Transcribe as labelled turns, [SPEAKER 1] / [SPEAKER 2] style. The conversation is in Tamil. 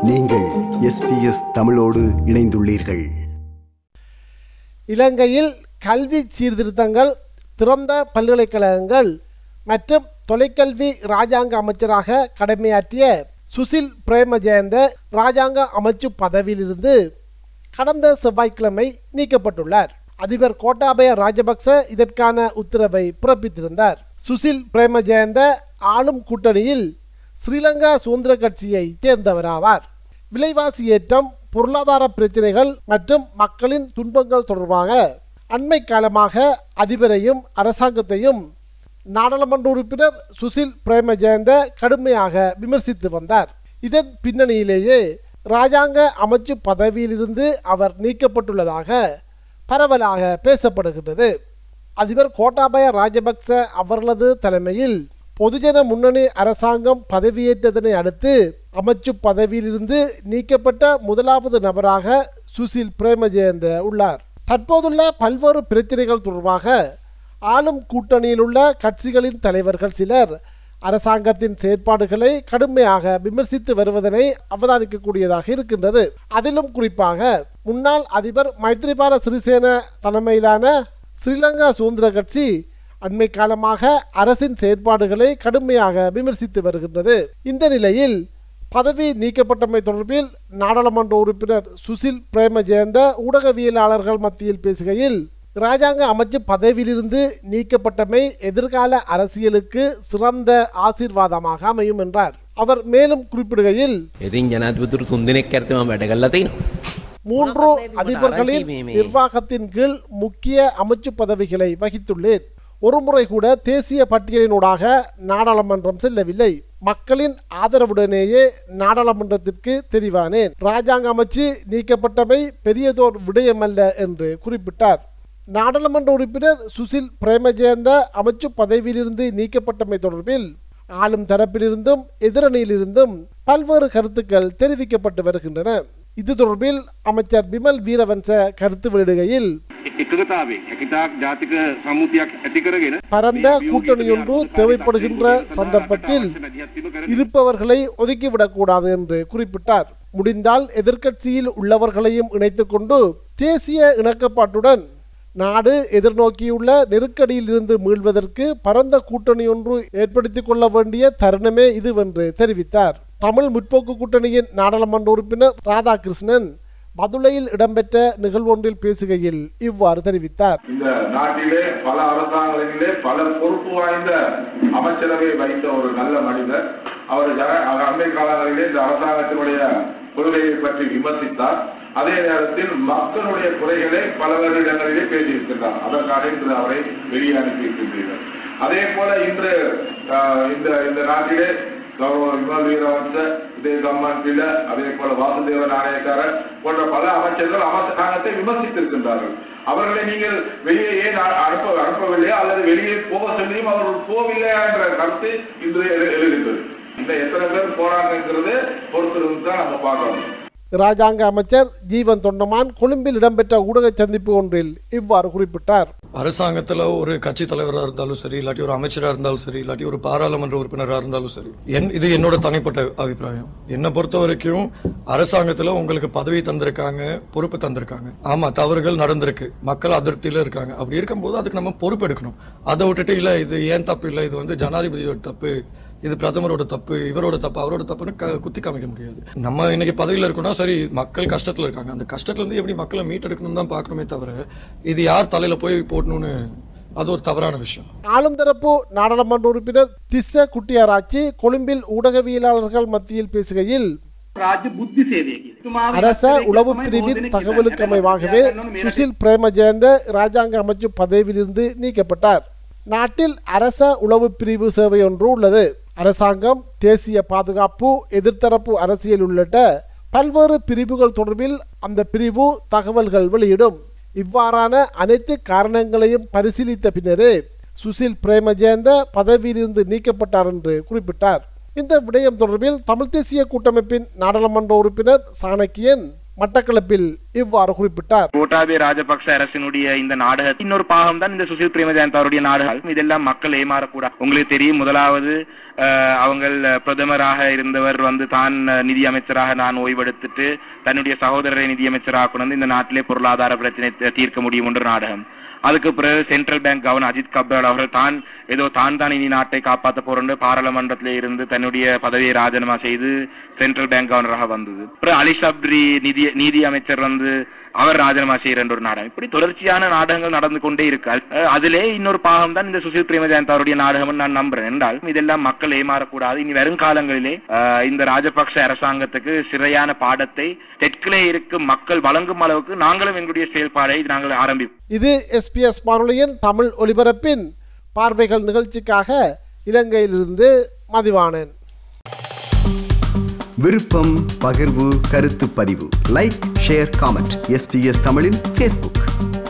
[SPEAKER 1] நீங்கள் எஸ்பிஎஸ் தமிழோடு இணைந்துள்ளீர்கள்
[SPEAKER 2] இலங்கையில் கல்வி சீர்திருத்தங்கள் திறந்த பல்கலைக்கழகங்கள் மற்றும் தொலைக்கல்வி ராஜாங்க அமைச்சராக கடமையாற்றிய சுசில் பிரேமஜெயந்த ராஜாங்க அமைச்சு பதவியிலிருந்து கடந்த செவ்வாய்க்கிழமை நீக்கப்பட்டுள்ளார் அதிபர் கோட்டாபய ராஜபக்ச இதற்கான உத்தரவை பிறப்பித்திருந்தார் சுசில் பிரேமஜெயந்த ஆளும் கூட்டணியில் ஸ்ரீலங்கா சுதந்திர கட்சியை சேர்ந்தவராவார் விலைவாசி ஏற்றம் பொருளாதார பிரச்சினைகள் மற்றும் மக்களின் துன்பங்கள் தொடர்பாக அண்மை காலமாக அதிபரையும் அரசாங்கத்தையும் நாடாளுமன்ற உறுப்பினர் சுசில் பிரேமஜெயந்த கடுமையாக விமர்சித்து வந்தார் இதன் பின்னணியிலேயே ராஜாங்க அமைச்சு பதவியிலிருந்து அவர் நீக்கப்பட்டுள்ளதாக பரவலாக பேசப்படுகின்றது அதிபர் கோட்டாபய ராஜபக்ச அவர்களது தலைமையில் பொதுஜன முன்னணி அரசாங்கம் பதவியேற்றதனை அடுத்து அமைச்சு பதவியிலிருந்து நீக்கப்பட்ட முதலாவது நபராக சுசில் பிரேமஜெயந்த உள்ளார் தற்போதுள்ள பல்வேறு பிரச்சனைகள் தொடர்பாக ஆளும் கூட்டணியில் உள்ள கட்சிகளின் தலைவர்கள் சிலர் அரசாங்கத்தின் செயற்பாடுகளை கடுமையாக விமர்சித்து வருவதனை அவதானிக்கக்கூடியதாக இருக்கின்றது அதிலும் குறிப்பாக முன்னாள் அதிபர் மைத்ரிபால சிறிசேன தலைமையிலான ஸ்ரீலங்கா சுதந்திர கட்சி அண்மை காலமாக அரசின் செயற்பாடுகளை கடுமையாக விமர்சித்து வருகின்றது இந்த நிலையில் பதவி நீக்கப்பட்டமை தொடர்பில் நாடாளுமன்ற உறுப்பினர் சுசில் பிரேமஜெயந்த ஊடகவியலாளர்கள் மத்தியில் பேசுகையில் ராஜாங்க அமைச்சு பதவியிலிருந்து நீக்கப்பட்டமை எதிர்கால அரசியலுக்கு சிறந்த ஆசீர்வாதமாக அமையும் என்றார் அவர் மேலும் குறிப்பிடுகையில்
[SPEAKER 3] ඉතින් ජනතපතුරු තුන්දනෙක් ඇರ್ತම වැඩ කල්ලා තිනවා.
[SPEAKER 2] மூன்று அதிபர்களின் நிர்வாகத்தின் கீழ் முக்கிய அமைச்சு பதவிகளை வகித்துள்ளேன் ஒருமுறை கூட தேசிய பட்டியலினூடாக நாடாளுமன்றம் செல்லவில்லை மக்களின் ஆதரவுடனேயே நாடாளுமன்றத்திற்கு தெரிவானேன் ராஜாங்க அமைச்சு நீக்கப்பட்டவை பெரியதோர் விடயமல்ல என்று குறிப்பிட்டார் நாடாளுமன்ற உறுப்பினர் சுசில் பிரேமஜெயந்த அமைச்சு பதவியிலிருந்து நீக்கப்பட்டமை தொடர்பில் ஆளும் தரப்பிலிருந்தும் எதிரணியிலிருந்தும் பல்வேறு கருத்துக்கள் தெரிவிக்கப்பட்டு வருகின்றன இது தொடர்பில் அமைச்சர் பிமல் வீரவன்ச கருத்து வெளியிடுகையில்
[SPEAKER 4] එකගතාවේ හැකිතාක් ජාතික සමුතියක් ඇති කරගෙන
[SPEAKER 2] பரந்த கூட்டணியொன்று தேவைப்படுகின்ற சந்தர்ப்பத்தில் இருப்பவர்களை ஒதுக்கிவிடக்கூடாது என்று குறிப்பிட்டார் முடிந்தால் எதிர்க்கட்சியில் உள்ளவர்களையும் இணைத்துக் கொண்டு தேசிய இணக்கப்பாட்டுடன் நாடு எதிர்நோக்கியுள்ள நெருக்கடியில் இருந்து மீள்வதற்கு பரந்த கூட்டணியொன்று ஏற்படுத்திக் கொள்ள வேண்டிய தருணமே இதுவென்று தெரிவித்தார் தமிழ் முற்போக்கு கூட்டணியின் நாடாளுமன்ற உறுப்பினர் ராதாகிருஷ்ணன் மதுரையில் இடம்பெற்ற நிகழ்வொன்றில் பேசுகையில் இவ்வாறு தெரிவித்தார்
[SPEAKER 5] இந்த நாட்டிலே பல அரசாங்கங்களிலே பல பொறுப்பு வாய்ந்த அமைச்சரவை வைத்த ஒரு நல்ல மனிதர் அவர் ஜன- அவர் அண்மை காலங்களிலே இந்த அரசாங்கத்தினுடைய கொள்கையை பற்றி விமர்சித்தார் அதே நேரத்தில் மக்களுடைய குறைகளை பல இடங்களிலே பேசியிருக்கின்றார் அதற்காக இன்று அவரை வெளியே அனுப்பியிருக்கின்றீர்கள் அதே போல இன்று ஆஹ், இந்த இந்த நாட்டிலே கௌரவ விமல் வீரவன்ச இதே கம்மன் பிள்ளை அதே போல வாசுதேவ நாணயக்காரர் போன்ற பல அமைச்சர்கள் அரசாங்கத்தை விமர்சித்திருக்கின்றார்கள் அவர்களை நீங்கள் வெளியே ஏன் அ- அனுப்ப அனுப்பவில்லையா அல்லது வெளியே போக சொல்லியும் அவர்கள் போகவில்லையா என்ற கருத்து இன்று எழு- எழுகின்றது இந்த எத்தனை பேர் போறாங்கிறது பொறுத்திருந்து தான் நம்ம பார்க்கணும்
[SPEAKER 2] இராஜாங்க அமைச்சர் ஜீவன் தொண்டமான் கொழும்பில் இடம்பெற்ற ஊடக சந்திப்பு ஒன்றில் இவ்வாறு குறிப்பிட்டார்
[SPEAKER 6] அரசாங்கத்துல ஒரு கட்சி தலைவராக இருந்தாலும் சரி இல்லாட்டி ஒரு அமைச்சராக இருந்தாலும் சரி இல்லாட்டி ஒரு பாராளுமன்ற உறுப்பினராக இருந்தாலும் சரி என் இது என்னோட தனிப்பட்ட அபிப்பிராயம் என்னை பொறுத்த வரைக்கும் அரசாங்கத்துல உங்களுக்கு பதவி தந்திருக்காங்க பொறுப்பு தந்திருக்காங்க ஆமா தவறுகள் நடந்திருக்கு மக்கள் அதிருப்தியில இருக்காங்க அப்படி இருக்கும்போது அதுக்கு நம்ம பொறுப்பு எடுக்கணும் அதை விட்டுட்டு இல்ல இது ஏன் தப்பு இல்ல இது வந்து ஜனாதிபதியோட தப்பு இது பிரதமரோட தப்பு இவரோட தப்பு அவரோட தப்புன்னு க- குத்தி காமிக்க முடியாது நம்ம இன்னைக்கு பதவியில இருக்கோம்னா சரி மக்கள் கஷ்டத்துல இருக்காங்க அந்த கஷ்டத்துல இருந்து எப்படி மக்களை மீட்டெடுக்கணும் தான் பார்க்கணுமே தவிர இது யார் தலையில போய் போடணும்னு அது ஒரு தவறான விஷயம்
[SPEAKER 2] ஆளும் தரப்பு நாடாளுமன்ற உறுப்பினர் திஸ்ஸ குட்டியாராச்சி கொழும்பில் ஊடகவியலாளர்கள் மத்தியில் பேசுகையில்
[SPEAKER 7] රාජ්‍ය බුද්ධි සේවය කියලා.
[SPEAKER 2] அரச உளவு பிரிவின் தகவலுக்கு அமைவாகவே சுசில் பிரேமஜெயந்த இராஜாங்க அமைச்சு பதவியிலிருந்து நீக்கப்பட்டார் நாட்டில் அரச உளவு பிரிவு சேவை ஒன்று உள்ளது அரசாங்கம் தேசிய பாதுகாப்பு எதிர்த்தரப்பு அரசியல் உள்ளிட்ட பல்வேறு பிரிவுகள் தொடர்பில் அந்த பிரிவு தகவல்கள் வெளியிடும் இவ்வாறான அனைத்து காரணங்களையும் பரிசீலித்த பின்னரே சுசில் பிரேமஜெயந்த பதவியிலிருந்து நீக்கப்பட்டார் என்று குறிப்பிட்டார் இந்த விடயம் தொடர்பில் தமிழ் தேசிய கூட்டமைப்பின் நாடாளுமன்ற உறுப்பினர் சாணக்கியன் மட்டக்களப்பில் இவ்வாறு குறிப்பிட்டார்
[SPEAKER 8] கோட்டாபே ராஜபக்ச அரசினுடைய இந்த நாடகம் இன்னொரு பாகம் தான் இந்த சுசில் பிரேமஜயந்த் அவருடைய நாடகம் இதெல்லாம் மக்கள் ஏமாறக்கூடாது உங்களுக்கு தெரியும் முதலாவது அஹ், அவங்கள் பிரதமராக இருந்தவர் வந்து தான் அஹ், நிதி அமைச்சராக நான் ஓய்வெடுத்துட்டு தன்னுடைய சகோதரரை நிதி அமைச்சராக கொண்டு வந்து இந்த நாட்டிலே பொருளாதார பிரச்சனை தீ- தீர்க்க முடியும் என்ற நாடகம் அதுக்கு பிறகு central bank governor Ajith Cabraal அவர்கள் தான் ஏதோ தான் தான் இனி நாட்டை காப்பாற்ற போறேன்னு பாராளுமன்றத்திலே இருந்து தன்னுடைய பதவியை ராஜினாமா செய்து சென்ட்ரல் பேங்க் கவர்னராக வந்தது அப்புறம் அலி சப்ரி நிதி நீதி அமைச்சர் வந்து அவர் ராஜினாமா செய்யற ஒரு நாடகம் இப்படி தொடர்ச்சியான நாடகங்கள் நடந்து கொண்டே இருக்கு அஹ் அதிலே இன்னொரு பாகம் தான் இந்த சுசில் பிரேமஜயந்த் அவருடைய நாடகம் நான் நம்புறேன் என்றால் இதெல்லாம் மக்கள் ஏமாறக்கூடாது இனி வரும் காலங்களிலே அஹ், இந்த ராஜபக்ச அரசாங்கத்துக்கு சிறையான பாடத்தை தெற்கிலே இருக்கும் மக்கள் வழங்கும் அளவுக்கு நாங்களும் எங்களுடைய செயல்பாடை நாங்கள் ஆரம்பிப்போம்
[SPEAKER 2] இது எஸ்பிஎஸ் வானொலியின் தமிழ் ஒலிபரப்பின் பார்வைகள் நிகழ்ச்சிக்காக இலங்கையிலிருந்து மதிவானன்
[SPEAKER 1] விருப்பம் பகிர்வு கருத்து பதிவு லைக் ஷேர் காமெண்ட் எஸ்பிஎஸ் தமிழின் ஃபேஸ்புக்